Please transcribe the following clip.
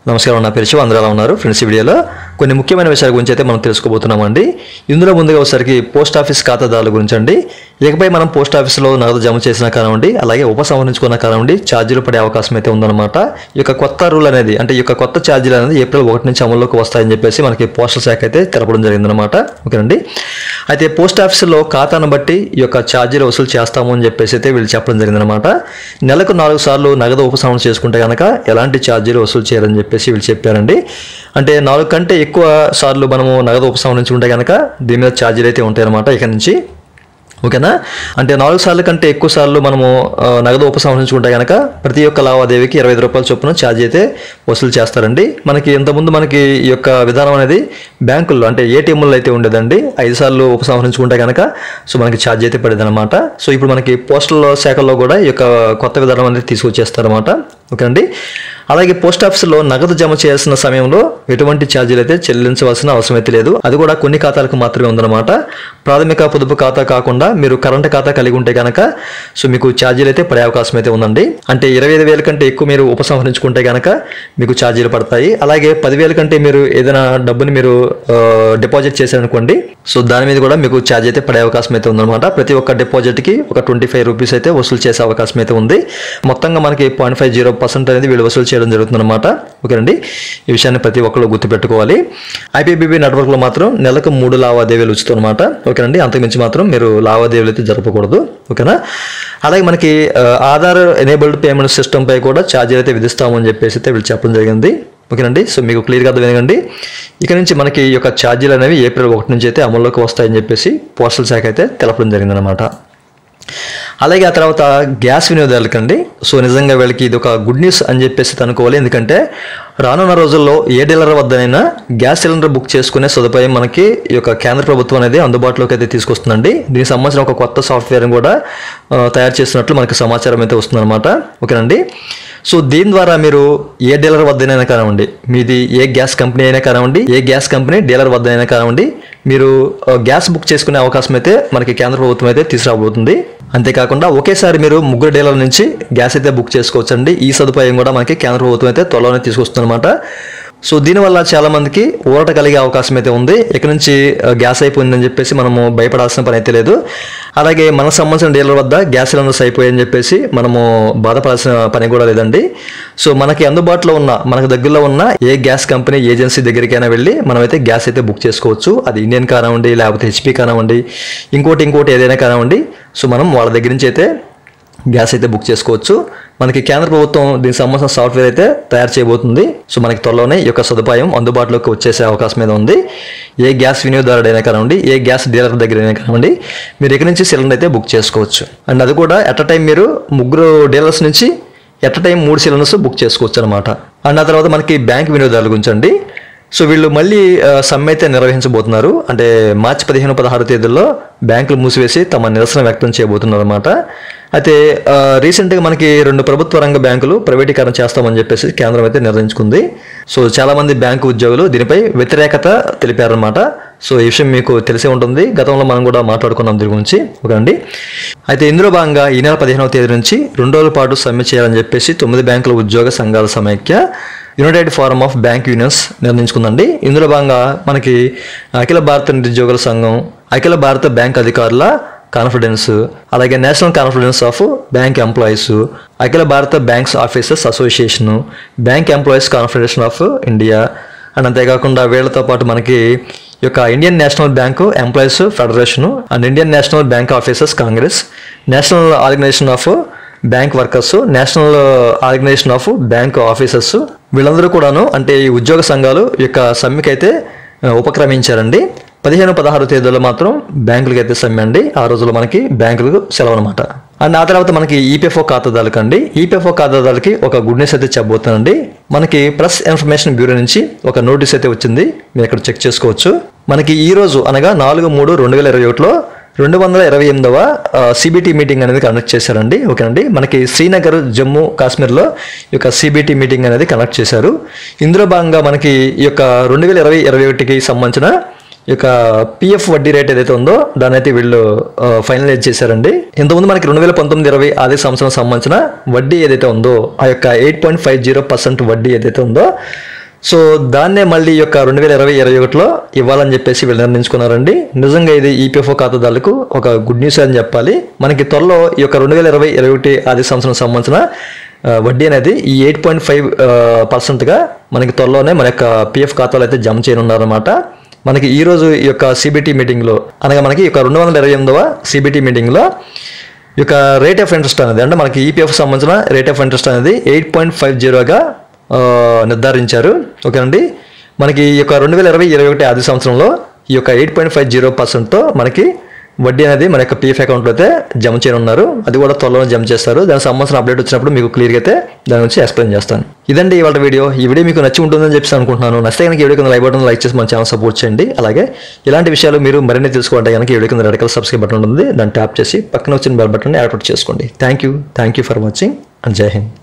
నమస్కారం నా పేరు శివ అందరూ ఎలా ఉన్నారు ఫ్రెండ్స్ ఈ వీడియోలో కొన్ని ముఖ్యమైన విషయాల గురించి అయితే మనం తెలుసుకోబోతున్నామండి ఇందులో ముందుగా ఒకసారికి పోస్ట్ ఆఫీస్ ఖాతాదారుల గురించి అండి ఇకపై మనం పోస్ట్ ఆఫీస్లో నగదు జమ చేసినా కానివ్వండి అలాగే ఉపసంహరించుకున్న కానివ్వండి ఛార్జీలు పడే అవకాశం అయితే ఉందన్నమాట ఈ యొక్క కొత్త రూల్ అనేది అంటే ఈ యొక్క కొత్త ఛార్జీలు అనేది ఏప్రిల్ ఒకటి నుంచి అమల్లోకి వస్తాయని చెప్పేసి మనకి పోస్టల్ శాఖ అయితే తెలపడం జరిగిందనమాట ఓకేనండి అయితే పోస్ట్ ఆఫీసులో ఖాతాను బట్టి ఈ యొక్క ఛార్జీలు వసూలు చేస్తాము అని చెప్పేసి అయితే వీళ్ళు చెప్పడం జరిగిందనమాట నెలకు నాలుగు సార్లు నగదు ఉపసంహరణ చేసుకుంటే కనుక ఎలాంటి ఛార్జీలు వసూలు చేయాలని చెప్పేసి వీళ్ళు చెప్పారండి అంటే నాలుగు కంటే ఎక్కువ సార్లు మనము నగదు ఉపసంహరించుకుంటే కనుక దీని మీద ఛార్జీలు అయితే ఉంటాయన్నమాట ఇక నుంచి ఓకేనా అంటే నాలుగు సార్లు కంటే ఎక్కువ సార్లు మనము ఆ, నగదు ఉపసంహరించుకుంటే కనుక ప్రతి ఒక్క లావాదేవీకి ఇరవై ఐదు రూపాయల చొప్పున ఛార్జ్ అయితే వసూలు చేస్తారండి మనకి ఇంతకుముందు మనకి ఈ యొక్క విధానం అనేది బ్యాంకుల్లో అంటే ఏటీఎంలో అయితే ఉండేదండి ఐదు సార్లు ఉపసంహరించుకుంటే కనుక సో మనకి ఛార్జ్ అయితే పడేది అనమాట సో ఇప్పుడు మనకి పోస్టల్ శాఖల్లో కూడా ఈ యొక్క కొత్త విధానం అనేది తీసుకొచ్చేస్తారన్నమాట ఓకేనండి అలాగే పోస్ట్ ఆఫీసులో నగదు జమ చేయాల్సిన సమయంలో ఎటువంటి ఛార్జీలు అయితే చెల్లించవలసిన అవసరం అయితే లేదు అది కూడా కొన్ని ఖాతాలకు మాత్రమే ఉందన్నమాట ప్రాథమిక పొదుపు ఖాతా కాకుండా మీరు కరెంట్ ఖాతా కలిగి ఉంటే కనుక సో మీకు ఛార్జీలు అయితే పడే అవకాశం అయితే ఉందండి అంటే ఇరవై ఐదు వేల కంటే ఎక్కువ మీరు ఉపసంహరించుకుంటే కనుక మీకు ఛార్జీలు పడతాయి అలాగే పదివేల కంటే మీరు ఏదైనా డబ్బుని మీరు ఆ, డిపాజిట్ చేశారనుకోండి సో దాని మీద కూడా మీకు ఛార్జ్ అయితే పడే అవకాశం అయితే ఉందన్నమాట ప్రతి ఒక్క డిపాజిట్కి ఒక ట్వంటీ ఫైవ్ రూపీస్ అయితే వసూలు చేసే అవకాశం అయితే ఉంది మొత్తంగా మనకి పాయింట్ ఫైవ్ జీరో పర్సెంట్ అనేది వీళ్ళు వసూలు చేయడం జరుగుతుందన్నమాట ఓకేనండి ఈ విషయాన్ని ప్రతి ఒక్కరు గుర్తుపెట్టుకోవాలి ఐపీబీబీ నెట్వర్క్లో మాత్రం నెలకు మూడు లావాదేవీలు ఉచితం అనమాట ఓకేనండి అంతకుమించి మాత్రం మీరు లావాదేవీలు అయితే జరపకూడదు ఓకేనా అలాగే మనకి ఆ, ఆధార్ ఎనేబుల్డ్ పేమెంట్ సిస్టమ్ పై కూడా ఛార్జీలు అయితే విధిస్తామని చెప్పేసి అయితే వీళ్ళు చెప్పడం జరిగింది ఓకేనండి సో మీకు క్లియర్గా అర్థం వినగండి ఇక నుంచి మనకి ఈ యొక్క ఛార్జీలు అనేవి ఏప్రిల్ ఒకటి నుంచి అయితే అమల్లోకి వస్తాయని చెప్పేసి పోస్టల్ శాఖ అయితే తెలపడం జరిగిందనమాట అలాగే ఆ తర్వాత గ్యాస్ వినియోగదారులకండి సో నిజంగా వీళ్ళకి ఇది ఒక గుడ్ న్యూస్ అని చెప్పేసి అనుకోవాలి ఎందుకంటే రానున్న రోజుల్లో ఏ డీలర్ వద్దనైనా గ్యాస్ సిలిండర్ బుక్ చేసుకునే సదుపాయం మనకి ఈ యొక్క కేంద్ర ప్రభుత్వం అనేది అందుబాటులోకి అయితే తీసుకొస్తుందండి దీనికి సంబంధించిన ఒక కొత్త సాఫ్ట్వేర్ కూడా ఆ, తయారు చేస్తున్నట్లు మనకి సమాచారం అయితే వస్తుందన్నమాట ఓకేనండి సో దీని ద్వారా మీరు ఏ డీలర్ వద్దనైనా కానివ్వండి మీది ఏ గ్యాస్ కంపెనీ అయినా కానివ్వండి ఏ గ్యాస్ కంపెనీ డీలర్ వద్దనైనా కానివ్వండి మీరు ఆ, గ్యాస్ బుక్ చేసుకునే అవకాశం అయితే మనకి కేంద్ర ప్రభుత్వం అయితే తీసుకురాబోతుంది అంతేకాకుండా ఒకేసారి మీరు ముగ్గురు డీలర్ నుంచి గ్యాస్ అయితే బుక్ చేసుకోవచ్చండి ఈ సదుపాయం కూడా మనకి కేంద్ర ప్రభుత్వం అయితే త్వరలోనే తీసుకొస్తుందన్నమాట సో దీనివల్ల చాలా మందికి ఊరట కలిగే అవకాశం అయితే ఉంది ఇక్కడ నుంచి ఆ, గ్యాస్ అయిపోయిందని చెప్పేసి మనము భయపడాల్సిన పని అయితే లేదు అలాగే మనకు సంబంధించిన డీలర్ వద్ద గ్యాస్ సిలిండర్స్ అయిపోయాయని చెప్పేసి మనము బాధపడాల్సిన పని కూడా లేదండి సో మనకి అందుబాటులో ఉన్న మనకు దగ్గరలో ఉన్న ఏ గ్యాస్ కంపెనీ ఏజెన్సీ దగ్గరికైనా వెళ్ళి మనమైతే గ్యాస్ అయితే బుక్ చేసుకోవచ్చు అది ఇండియన్ కానివ్వండి లేకపోతే హెచ్పి కానివ్వండి ఇంకోటి ఇంకోటి ఏదైనా కానివ్వండి సో మనం వాళ్ళ దగ్గర నుంచి అయితే గ్యాస్ అయితే బుక్ చేసుకోవచ్చు మనకి కేంద్ర ప్రభుత్వం దీనికి సంబంధించిన సాఫ్ట్వేర్ అయితే తయారు చేయబోతుంది సో మనకి త్వరలోనే ఈ యొక్క సదుపాయం అందుబాటులోకి వచ్చేసే అవకాశం మీద ఉంది ఏ గ్యాస్ వినియోగదారుడైనా కానివ్వండి ఏ గ్యాస్ డీలర్ దగ్గరైనా కానివ్వండి మీరు ఇక్కడి నుంచి సిలిండర్ అయితే బుక్ చేసుకోవచ్చు అండ్ అది కూడా ఎట్ అ టైం మీరు ముగ్గురు డీలర్స్ నుంచి ఎట్ అ టైం మూడు సిలిండర్స్ బుక్ చేసుకోవచ్చు అనమాట అండ్ ఆ తర్వాత మనకి బ్యాంక్ వినియోగదారుల గురించి అండి సో వీళ్ళు మళ్ళీ ఆ, సమ్మె అయితే నిర్వహించబోతున్నారు అంటే మార్చి పదిహేను పదహారు తేదీల్లో బ్యాంకులు మూసివేసి తమ నిరసన వ్యక్తం చేయబోతున్నారు అనమాట అయితే ఆ, రీసెంట్గా మనకి రెండు ప్రభుత్వ రంగ బ్యాంకులు ప్రైవేటీకరణ చేస్తామని చెప్పేసి కేంద్రం అయితే నిర్ణయించుకుంది సో చాలామంది బ్యాంకు ఉద్యోగులు దీనిపై వ్యతిరేకత తెలిపారనమాట సో ఈ విషయం మీకు తెలిసే ఉంటుంది గతంలో మనం కూడా మాట్లాడుకున్నాం దీని గురించి ఓకేనండి అయితే ఇందులో భాగంగా ఈ నెల పదిహేనవ తేదీ నుంచి రెండు రోజుల పాటు సమ్మె చేయాలని చెప్పేసి తొమ్మిది బ్యాంకుల ఉద్యోగ సంఘాల సమైక్య united forum of bank unions నిర్ణయించుకుందండి ఇందులో భాగంగా మనకి అఖిల భారత నిరుద్యోగుల సంఘం అఖిల భారత బ్యాంక్ అధికారుల కాన్ఫిడెన్స్ అలాగే national confidence of bank employees అఖిల భారత banks officers association bank employees confederation of India and అంతేకాకుండా వీళ్ళతో పాటు మనకి ఈ యొక్క Indian national bank employees federation and Indian national bank officers congress national organisation of bank workers national organisation of bank officers వీళ్ళందరూ కూడాను అంటే ఈ ఉద్యోగ సంఘాలు ఈ యొక్క సమ్మెకి అయితే ఆ, ఉపక్రమించారండి పదిహేను పదహారు తేదీలో మాత్రం బ్యాంకులకి అయితే సమ్మె అండి ఆ రోజుల్లో మనకి బ్యాంకులకు సెలవు అనమాట అండ్ ఆ తర్వాత మనకి ఈపీఎఫ్ఓ ఖాతాదారులకు అండి ఈపీఎఫ్ఓ ఖాతాదారులకి ఒక గుడ్ న్యూస్ అయితే చెప్పబోతానండి మనకి ప్రెస్ ఇన్ఫర్మేషన్ బ్యూరో నుంచి ఒక నోటీస్ అయితే వచ్చింది మీరు ఇక్కడ చెక్ చేసుకోవచ్చు మనకి ఈ రోజు అనగా నాలుగు మూడు రెండు వేల ఇరవై ఒకటిలో రెండు వందల ఇరవై ఎనిమిదవ సిబిటి మీటింగ్ అనేది కండక్ట్ చేశారండి ఓకేనండి మనకి శ్రీనగర్ జమ్మూ కాశ్మీర్లో ఈ యొక్క సిబిటి మీటింగ్ అనేది కండక్ట్ చేశారు ఇందులో భాగంగా మనకి ఈ యొక్క రెండు వేల ఇరవై ఇరవై ఒకటికి సంబంధించిన ఈ యొక్క పిఎఫ్ వడ్డీ రేట్ ఏదైతే ఉందో దాన్ని అయితే వీళ్ళు ఫైనలైజ్ చేశారండి ఇంతకుముందు మనకి రెండు వేల పంతొమ్మిది ఇరవై ఆర్థిక సంవత్సరం సంబంధించిన వడ్డీ ఏదైతే ఉందో ఆ యొక్క eight point five zero percent వడ్డీ ఏదైతే ఉందో సో దాన్నే మళ్ళీ ఈ యొక్క రెండు వేల ఇరవై ఇరవై ఒకటిలో ఇవ్వాలని చెప్పేసి వీళ్ళు నిర్ణయించుకున్నారండి నిజంగా ఇది ఈపీఎఫ్ఓ ఖాతాదారులకు ఒక గుడ్ న్యూస్ అని చెప్పాలి మనకి త్వరలో ఈ యొక్క రెండు వేల ఇరవై ఇరవై ఒకటి ఆది సంవత్సరం సంబంధించిన ఆ, వడ్డీ అనేది ఈ ఎయిట్ పాయింట్ ఫైవ్ పర్సెంట్గా మనకి త్వరలోనే మన యొక్క పిఎఫ్ ఖాతాలో అయితే జమ చేయనున్నారన్నమాట మనకి ఈ రోజు ఈ యొక్క సిబిటి మీటింగ్లో అనగా మనకి ఈ యొక్క రెండు వందల ఇరవై ఎనిమిదవ సిబిటి మీటింగ్లో ఈ యొక్క రేట్ ఆఫ్ ఇంట్రెస్ట్ అనేది అంటే మనకి ఈపీఎఫ్ సంబంధించిన రేట్ ఆఫ్ ఇంట్రెస్ట్ అనేది ఎయిట్ పాయింట్ ఫైవ్ జీరోగా నిర్ధారించారు ఓకేనండి మనకి ఈ యొక్క రెండు వేల ఇరవై ఇరవై ఒకటి ఆది సంవత్సరంలో ఈ యొక్క ఎయిట్ పాయింట్ ఫైవ్ జీరో పర్సెంట్తో మనకి వడ్డీ అనేది మన యొక్క పీఎఫ్ అకౌంట్లో అయితే జమ చేయనున్నారు అది కూడా త్వరలో జమ చేస్తారు దానికి సంబంధించిన అప్డేట్ వచ్చినప్పుడు మీకు క్లియర్గా అయితే దాని గురించి ఎక్స్ప్లెయిన్ చేస్తాను ఇదండి ఇవాళ వీడియో ఈ వీడియో మీకు నచ్చి ఉంటుందని చెప్పి అనుకుంటున్నాను నచ్చితే కనుక ఈ వీడియో కింద లైక్ బటన్ లైక్ చేసి మన ఛానల్ సపోర్ట్ చేయండి అలాగే ఇలాంటి విషయాలు మీరు మరిన్ని తెలుసుకోవాలంటే కనుక ఈ వీడియో కింద రెడ్ కలర్ సబ్స్క్రైబ్ బటన్ ఉంటుంది దాన్ని ట్యాప్ చేసి పక్కన వచ్చిన బెల్ బటన్ యాక్టివేట్ చేసుకోండి thank you thank you for watching and Jai Hind